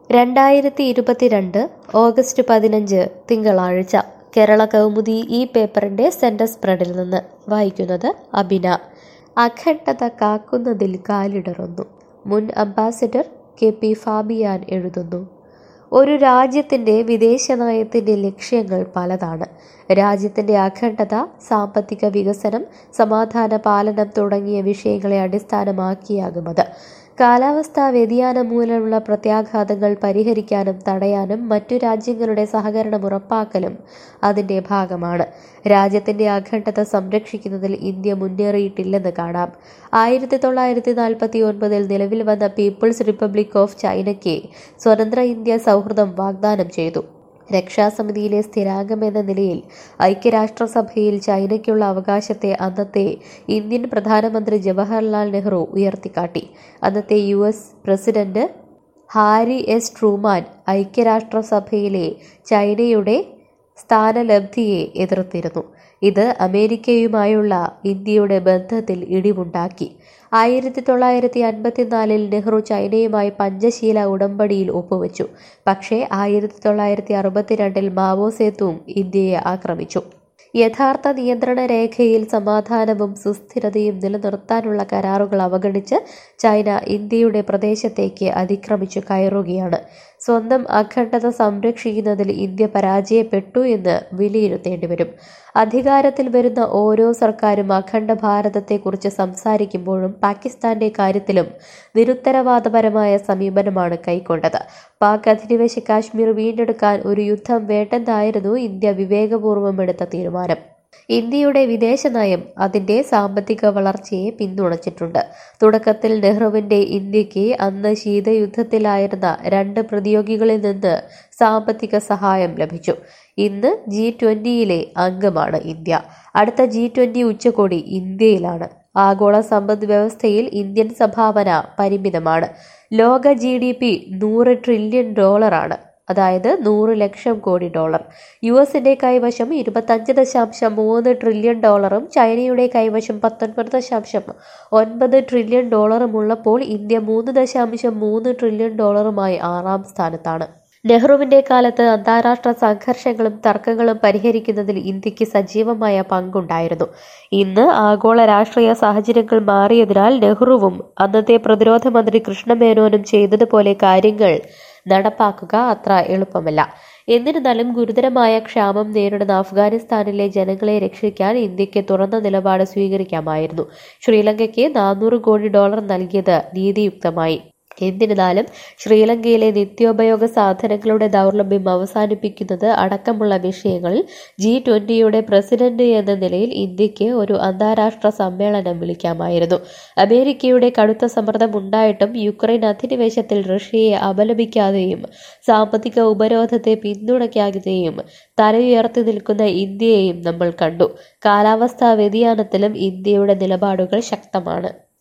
രണ്ടായിരത്തി ഇരുപത്തിരണ്ട് ഓഗസ്റ്റ് പതിനഞ്ച് തിങ്കളാഴ്ച കേരള കൗമുദി ഈ പേപ്പറിന്റെ സെന്റർ സ്പ്രെഡിൽ നിന്ന് വായിക്കുന്നത് അബിന അഖണ്ഡത കാക്കുന്നതിൽ കാലിടറുന്നു മുൻ അംബാസിഡർ കെ പി ഫാബിയാൻ എഴുതുന്നു ഒരു രാജ്യത്തിൻ്റെ വിദേശ നയത്തിൻ്റെ ലക്ഷ്യങ്ങൾ പലതാണ് രാജ്യത്തിൻ്റെ അഖണ്ഡത സാമ്പത്തിക വികസനം സമാധാന പാലനം തുടങ്ങിയ വിഷയങ്ങളെ അടിസ്ഥാനമാക്കിയാകും അത് കാലാവസ്ഥാ വ്യതിയാനം മൂലമുള്ള പ്രത്യാഘാതങ്ങൾ പരിഹരിക്കാനും തടയാനും മറ്റു രാജ്യങ്ങളുടെ സഹകരണം ഉറപ്പാക്കലും അതിൻ്റെ ഭാഗമാണ് രാജ്യത്തിൻ്റെ അഖണ്ഡത സംരക്ഷിക്കുന്നതിൽ ഇന്ത്യ മുന്നേറിയിട്ടില്ലെന്ന് കാണാം ആയിരത്തി തൊള്ളായിരത്തി നാൽപ്പത്തി ഒൻപതിൽ നിലവിൽ വന്ന പീപ്പിൾസ് റിപ്പബ്ലിക് ഓഫ് ചൈനയ്ക്ക് സ്വതന്ത്ര ഇന്ത്യ സൗഹൃദം വാഗ്ദാനം ചെയ്തു രക്ഷാസമിതിയിലെ സ്ഥിരാംഗമെന്ന നിലയിൽ ഐക്യരാഷ്ട്രസഭയിൽ ചൈനയ്ക്കുള്ള അവകാശത്തെ അന്നത്തെ ഇന്ത്യൻ പ്രധാനമന്ത്രി ജവഹർലാൽ നെഹ്റു ഉയർത്തിക്കാട്ടി അന്നത്തെ U S president Harry S Truman ഐക്യരാഷ്ട്രസഭയിലെ ചൈനയുടെ സ്ഥാനലബ്ധിയെ എതിർത്തിരുന്നു ഇത് അമേരിക്കയുമായുള്ള ഇന്ത്യയുടെ ബന്ധത്തിൽ ഇടിവുണ്ടാക്കി ആയിരത്തി തൊള്ളായിരത്തി അൻപത്തിനാലിൽ നെഹ്റു ചൈനയുമായി പഞ്ചശീല ഉടമ്പടിയിൽ ഒപ്പുവെച്ചു പക്ഷേ ആയിരത്തി തൊള്ളായിരത്തി അറുപത്തിരണ്ടിൽ മാവോ സേത്തുവും ഇന്ത്യയെ ആക്രമിച്ചു യഥാർത്ഥ നിയന്ത്രണ രേഖയിൽ സമാധാനവും സുസ്ഥിരതയും നിലനിർത്താനുള്ള കരാറുകൾ അവഗണിച്ച് ചൈന ഇന്ത്യയുടെ പ്രദേശത്തേക്ക് അതിക്രമിച്ചു കയറുകയാണ് സ്വന്തം അഖണ്ഡത സംരക്ഷിക്കുന്നതിൽ ഇന്ത്യ പരാജയപ്പെട്ടു എന്ന് വിലയിരുത്തേണ്ടി വരും അധികാരത്തിൽ വരുന്ന ഓരോ സർക്കാരും അഖണ്ഡ ഭാരതത്തെക്കുറിച്ച് സംസാരിക്കുമ്പോഴും പാകിസ്ഥാന്റെ കാര്യത്തിലും നിരുത്തരവാദപരമായ സമീപനമാണ് കൈക്കൊണ്ടത് പാക് അധിനിവേശ കാശ്മീർ വീണ്ടെടുക്കാൻ ഒരു യുദ്ധം വേണ്ടെന്നായിരുന്നു ഇന്ത്യ വിവേകപൂർവ്വം എടുത്ത തീരുമാനം ഇന്ത്യയുടെ വിദേശ നയം അതിന്റെ സാമ്പത്തിക വളർച്ചയെ പിന്തുണച്ചിട്ടുണ്ട് തുടക്കത്തിൽ നെഹ്റുവിന്റെ ഇന്ത്യക്ക് അന്ന് ശീതയുദ്ധത്തിലായിരുന്ന രണ്ട് പ്രതിയോഗികളിൽ നിന്ന് സാമ്പത്തിക സഹായം ലഭിച്ചു ഇന്ന് ജി ട്വന്റിയിലെ അംഗമാണ് ഇന്ത്യ അടുത്ത ജി ട്വന്റി ഉച്ചകോടി ഇന്ത്യയിലാണ് ആഗോള സമ്പദ് വ്യവസ്ഥയിൽ ഇന്ത്യൻ സംഭാവന പരിമിതമാണ് ലോക ജി ഡി പി നൂറ് ട്രില്യൺ ഡോളറാണ് അതായത് നൂറ് ലക്ഷം കോടി ഡോളർ യു എസിന്റെ കൈവശം ഇരുപത്തഞ്ച് ദശാംശം മൂന്ന് ട്രില്യൺ ഡോളറും ചൈനയുടെ കൈവശം പത്തൊൻപത് ദശാംശം ഒൻപത് ട്രില്യൺ ഡോളറും ഉള്ളപ്പോൾ ഇന്ത്യ മൂന്ന് ദശാംശം മൂന്ന് ട്രില്യൺ ഡോളറുമായി ആറാം സ്ഥാനത്താണ് നെഹ്റുവിന്റെ കാലത്ത് അന്താരാഷ്ട്ര സംഘർഷങ്ങളും തർക്കങ്ങളും പരിഹരിക്കുന്നതിൽ ഇന്ത്യക്ക് സജീവമായ പങ്കുണ്ടായിരുന്നു ഇന്ന് ആഗോള രാഷ്ട്രീയ സാഹചര്യങ്ങൾ മാറിയതിനാൽ നെഹ്റുവും അന്നത്തെ പ്രതിരോധ മന്ത്രി കൃഷ്ണമേനോനും ചെയ്തതുപോലെ കാര്യങ്ങൾ നടപ്പാക്കുക അത്ര എളുപ്പമല്ല എന്നിരുന്നാലും ഗുരുതരമായ ക്ഷാമം നേരിടുന്ന അഫ്ഗാനിസ്ഥാനിലെ ജനങ്ങളെ രക്ഷിക്കാൻ ഇന്ത്യക്ക് തുറന്ന നിലപാട് സ്വീകരിക്കാമായിരുന്നു ശ്രീലങ്കയ്ക്ക് നാനൂറ് കോടി ഡോളർ നൽകിയത് നീതിയുക്തമായി എന്നിരുന്നാലും ശ്രീലങ്കയിലെ നിത്യോപയോഗ സാധനങ്ങളുടെ ദൗർലഭ്യം അവസാനിപ്പിക്കുന്നത് അടക്കമുള്ള വിഷയങ്ങളിൽ ജി ട്വന്റിയുടെ പ്രസിഡന്റ് എന്ന നിലയിൽ ഇന്ത്യക്ക് ഒരു അന്താരാഷ്ട്ര സമ്മേളനം വിളിക്കാമായിരുന്നു അമേരിക്കയുടെ കടുത്ത സമ്മർദ്ദം ഉണ്ടായിട്ടും യുക്രൈൻ അധിനിവേശത്തിൽ റഷ്യയെ അപലപിക്കാതെയും സാമ്പത്തിക ഉപരോധത്തെ പിന്തുണയ്ക്കാതെയും തലയുയർത്തി നിൽക്കുന്ന ഇന്ത്യയെയും നമ്മൾ കണ്ടു കാലാവസ്ഥാ വ്യതിയാനത്തിലും ഇന്ത്യയുടെ നിലപാടുകൾ ശക്തമാണ്